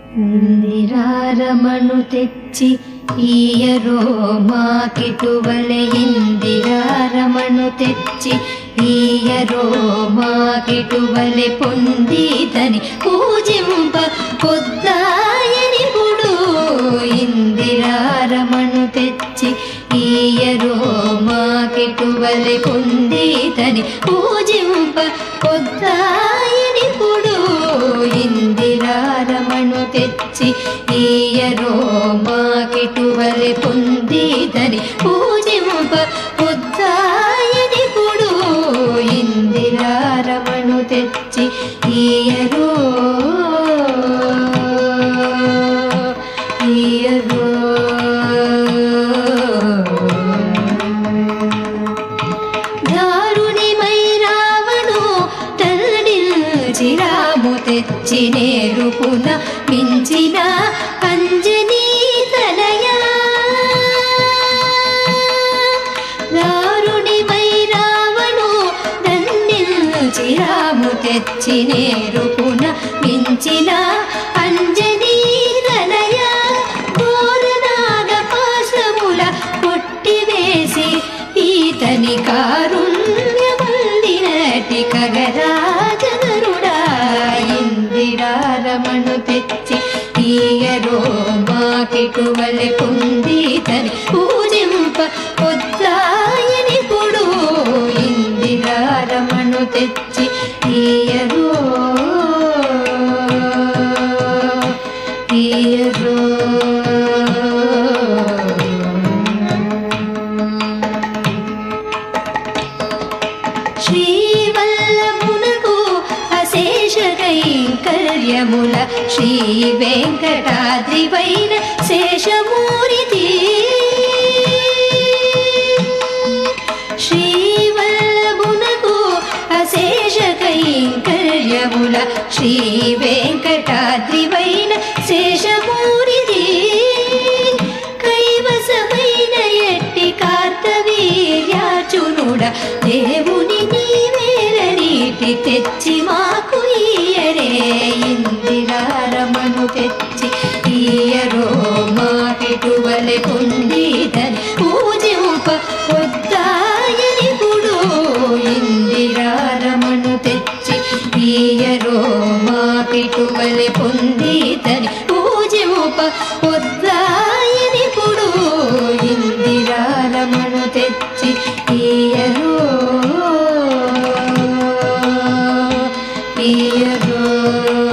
ఇందిరారమణు తెచ్చి ఈయరో మాకిటువలె ఇందిరారమణు తెచ్చి ఈయరో మాకిటువలె పొందితని పూజింప పొద్దాయని పుడు ఇందిరారమణు తెచ్చి ఈయరో మాకిటువలె పొందితని పూజింప పొద్దాయని పుడు ఇందిరారమణు తెచ్చి ఈయరో మాకిటువలె పొందితని పూజింప పొద్దాయని పుడు ఇందిరారమణు తెచ్చి ఈయరో ఈయరో దారుణిమై రావణు తల్లిల్చి రాము తెచ్చి నేరుపున మించిన అంజనీ తనయా దారుణిమై రావణు దండిల్చి రాము తెచ్చి నేరుపున మించిన అంజనీ తనయ ఘోరనాగ పాశముల కొట్టివేసి ఈతని కారుణ్యముందినటి కగరాజనరుడా ఇందిరారమణు తెచ్చి ఈయరో మాకిటువలె పొందితని పూజింప పొద్దాయని పుడు ఇందిరారమణు తెచ్చి ఈయరో ఈయరో శ్రీవల్లభునకు అశేష కైంకర్యముల శ్రీ వెంకటాద్రివైన శేషమూరితి శ్రీవల్లభునకు అశేష కైంకర్యముల శ్రీ వెంకటాద్రివైన శేషమూరితి కైవసమైన ఎట్టి కార్తవీర్యాచునుడ దేవుని నీవేల నీటి తెచ్చి మాకు ఈయరే ఇందిరారమణు తెచ్చి ఈయరో మాకెటువలె పొందిదని పూజింప పొద్దాయని పుడు ఇందిరారమణు తెచ్చి ఈయరో మాకెటువలె పొందిదని పూజింప పొద్దాయని పుడు ఇందిరారమణు తెచ్చి ఈయరో ఈయరో